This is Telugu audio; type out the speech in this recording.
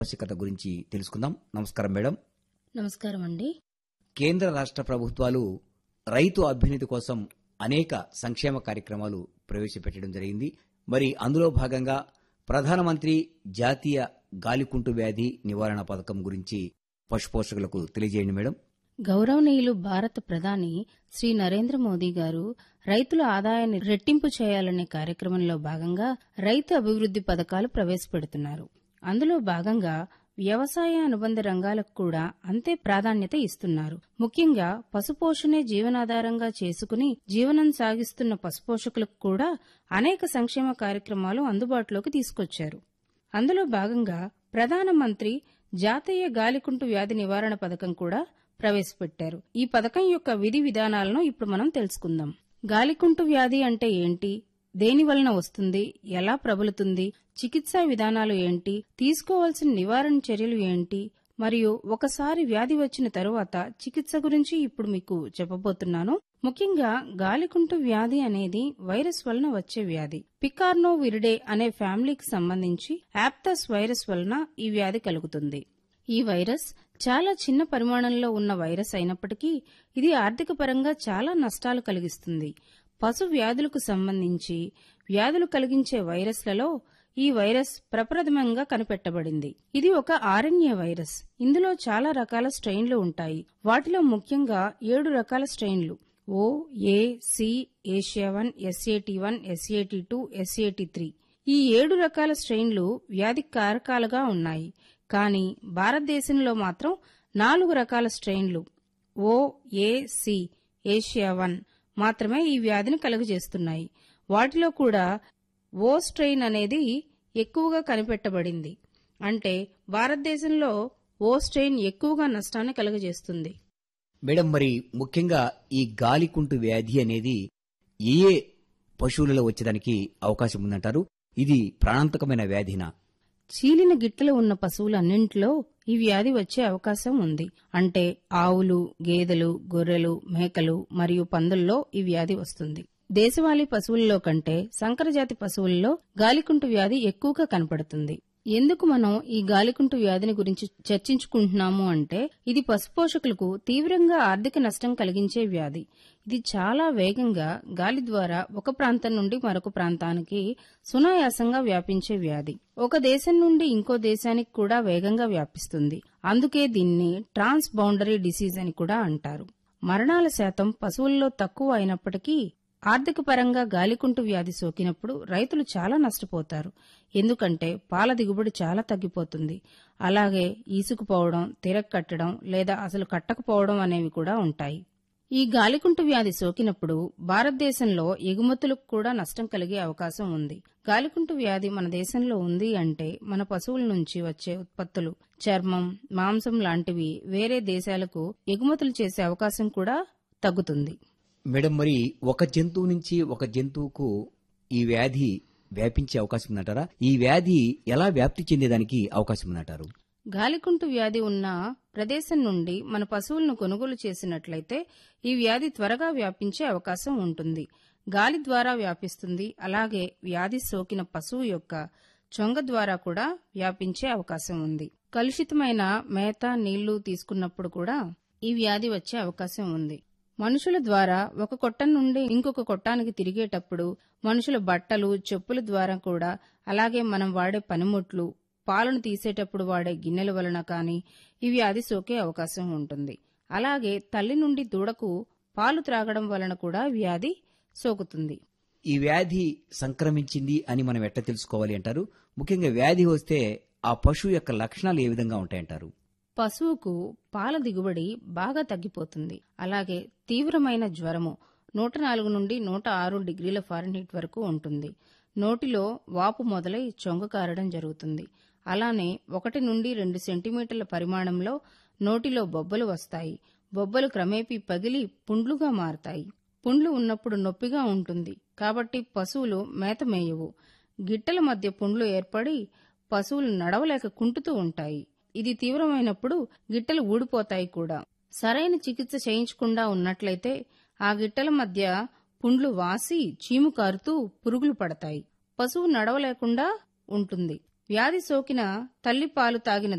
ఆవశ్యకత గురించి తెలుసుకుందాం నమస్కారం మేడం నమస్కారం అండి కేంద్ర రాష్ట్ర ప్రభుత్వాలు రైతు అభ్యున్నతి కోసం అనేక సంక్షేమ కార్యక్రమాలు ప్రవేశపెట్టడం జరిగింది మరి అందులో భాగంగా ప్రధానమంత్రి జాతీయ గాలికుంటు వ్యాధి నివారణ పథకం గురించి పశుపోషకులకు తెలియజేయండి మేడం గౌరవనీయులు భారత ప్రధాని శ్రీ నరేంద్ర మోదీ గారు రైతుల ఆదాయాన్ని రెట్టింపు చేయాలనే కార్యక్రమంలో భాగంగా రైతు అభివృద్ది పథకాలు ప్రవేశపెడుతున్నారు అందులో భాగంగా వ్యవసాయ అనుబంధ రంగాలకు కూడా అంతే ప్రాధాన్యత ఇస్తున్నారు ముఖ్యంగా పశుపోషణే జీవనాధారంగా చేసుకుని జీవనం సాగిస్తున్న పశుపోషకులకు కూడా అనేక సంక్షేమ కార్యక్రమాలు అందుబాటులోకి తీసుకొచ్చారు అందులో భాగంగా ప్రధానమంత్రి జాతీయ గాలికుంటు వ్యాధి నివారణ పథకం కూడా ప్రవేశపెట్టారు ఈ పథకం యొక్క విధి విధానాలను ఇప్పుడు మనం తెలుసుకుందాం గాలికుంటు వ్యాధి అంటే ఏంటి దేని వలన వస్తుంది ఎలా ప్రబలుతుంది చికిత్సా విధానాలు ఏంటి తీసుకోవాల్సిన నివారణ చర్యలు ఏంటి మరియు ఒకసారి వ్యాధి వచ్చిన తరువాత చికిత్స గురించి ఇప్పుడు మీకు చెప్పబోతున్నాను ముఖ్యంగా గాలికుంటు వ్యాధి అనేది వైరస్ వలన వచ్చే వ్యాధి పికార్నో విరిడే అనే ఫ్యామిలీకి సంబంధించి యాప్తస్ వైరస్ వలన ఈ వ్యాధి కలుగుతుంది ఈ వైరస్ చాలా చిన్న పరిమాణంలో ఉన్న వైరస్ అయినప్పటికీ ఇది ఆర్థిక పరంగా చాలా నష్టాలు కలిగిస్తుంది పశు వ్యాధులకు సంబంధించి వ్యాధులు కలిగించే వైరస్లలో ఈ వైరస్ ప్రప్రథమంగా కనిపెట్టబడింది ఇది ఒక ఆర్ఎన్ఏ వైరస్ ఇందులో చాలా రకాల స్ట్రెయిన్లు ఉంటాయి వాటిలో ముఖ్యంగా ఏడు రకాల స్ట్రెయిన్లు O A C Asia one S A T one S A T two S A T three ఈ ఏడు రకాల స్ట్రెయిన్లు వ్యాధి కారకాలుగా ఉన్నాయి కానీ భారతదేశంలో మాత్రం నాలుగు రకాల స్ట్రెయిన్లు O A C Asia one మాత్రమే ఈ వ్యాధిని కలుగజేస్తున్నాయి వాటిలో కూడా ఓ స్ట్రెయిన్ అనేది ఎక్కువగా కనిపెట్టబడింది అంటే భారతదేశంలో ఓ స్ట్రెయిన్ ఎక్కువగా నష్టాన్ని కలుగజేస్తుంది మేడం మరి ముఖ్యంగా ఈ గాలికుంటు వ్యాధి అనేది ఏ ఏ పశువులలో వచ్చేదానికి అవకాశం ఉందంటారు ఇది ప్రాణాంతకమైన వ్యాధినా చీలిన గిట్టలు ఉన్న పశువులన్నింటిలో ఈ వ్యాధి వచ్చే అవకాశం ఉంది అంటే ఆవులు గేదెలు గొర్రెలు మేకలు మరియు పందుల్లో ఈ వ్యాధి వస్తుంది దేశవాళీ పశువుల్లో కంటే సంకరజాతి పశువుల్లో గాలికుంటు వ్యాధి ఎక్కువగా కనపడుతుంది ఎందుకు మనం ఈ గాలికుంటు వ్యాధిని గురించి చర్చించుకుంటున్నాము అంటే ఇది పశుపోషకులకు తీవ్రంగా ఆర్థిక నష్టం కలిగించే వ్యాధి ఇది చాలా వేగంగా గాలి ద్వారా ఒక ప్రాంతం నుండి మరొక ప్రాంతానికి సునాయాసంగా వ్యాపించే వ్యాధి ఒక దేశం నుండి ఇంకో దేశానికి కూడా వేగంగా వ్యాపిస్తుంది అందుకే దీన్ని ట్రాన్స్ బౌండరీ డిసీజ్ అని కూడా అంటారు మరణాల శాతం పశువుల్లో తక్కువ అయినప్పటికీ ఆర్థిక పరంగా గాలికుంటు వ్యాధి సోకినప్పుడు రైతులు చాలా నష్టపోతారు ఎందుకంటే పాల దిగుబడి చాలా తగ్గిపోతుంది అలాగే ఈసుకుపోవడం తిరగకట్టడం లేదా అసలు కట్టకపోవడం అనేవి కూడా ఉంటాయి ఈ గాలికుంటు వ్యాధి సోకినప్పుడు భారతదేశంలో ఎగుమతులకు కూడా నష్టం కలిగే అవకాశం ఉంది గాలికుంటు వ్యాధి మన దేశంలో ఉంది అంటే మన పశువుల నుంచి వచ్చే ఉత్పత్తులు చర్మం మాంసం లాంటివి వేరే దేశాలకు ఎగుమతులు చేసే అవకాశం కూడా తగ్గుతుంది మేడం మరి ఒక జంతువు నుంచి ఒక జంతువుకు ఈ వ్యాధి వ్యాపించే అవకాశం ఉందంటారా ఈ వ్యాధి ఎలా వ్యాప్తి చెందేదానికి అవకాశం ఉందంటారు గాలికుంటు వ్యాధి ఉన్న ప్రదేశం నుండి మన పశువులను కొనుగోలు చేసినట్లయితే ఈ వ్యాధి త్వరగా వ్యాపించే అవకాశం ఉంటుంది గాలి ద్వారా వ్యాపిస్తుంది అలాగే వ్యాధి సోకిన పశువు యొక్క చొంగ ద్వారా కూడా వ్యాపించే అవకాశం ఉంది కలుషితమైన మేత నీళ్లు తీసుకున్నప్పుడు కూడా ఈ వ్యాధి వచ్చే అవకాశం ఉంది మనుషుల ద్వారా ఒక కొట్టం నుండి ఇంకొక కొట్టానికి తిరిగేటప్పుడు మనుషుల బట్టలు చెప్పుల ద్వారా కూడా అలాగే మనం వాడే పనిముట్లు పాలను తీసేటప్పుడు వాడే గిన్నెల వలన కానీ ఈ వ్యాధి సోకే అవకాశం ఉంటుంది అలాగే తల్లి నుండి దూడకు పాలు త్రాగడం వలన కూడా వ్యాధి సోకుతుంది ఈ వ్యాధి సంక్రమించింది అని మనం ఎట్లా తెలుసుకోవాలి అంటారు ముఖ్యంగా వ్యాధి వస్తే ఆ పశువు యొక్క లక్షణాలు ఏ విధంగా ఉంటాయంటారు పశువుకు పాల దిగుబడి బాగా తగ్గిపోతుంది అలాగే తీవ్రమైన జ్వరము నూట నాలుగు నుండి నూట ఆరు డిగ్రీల ఫారెన్హీట్ వరకు ఉంటుంది నోటిలో వాపు మొదలై చొంగ కారడం జరుగుతుంది అలానే ఒకటి నుండి రెండు సెంటీమీటర్ల పరిమాణంలో నోటిలో బొబ్బలు వస్తాయి బొబ్బలు క్రమేపీ పగిలి పుండ్లుగా మారతాయి పుండ్లు ఉన్నప్పుడు నొప్పిగా ఉంటుంది కాబట్టి పశువులు మేత మేయవు గిట్టల మధ్య పుండ్లు ఏర్పడి పశువులు నడవలేక కుంటుతూ ఉంటాయి ఇది తీవ్రమైనప్పుడు గిట్టలు ఊడిపోతాయి కూడా సరైన చికిత్స చేయించకుండా ఉన్నట్లయితే ఆ గిట్టల మధ్య పుండ్లు వాసి చీము కారుతూ పురుగులు పడతాయి పశువు నడవలేకుండా ఉంటుంది వ్యాధి సోకిన తల్లి పాలు తాగిన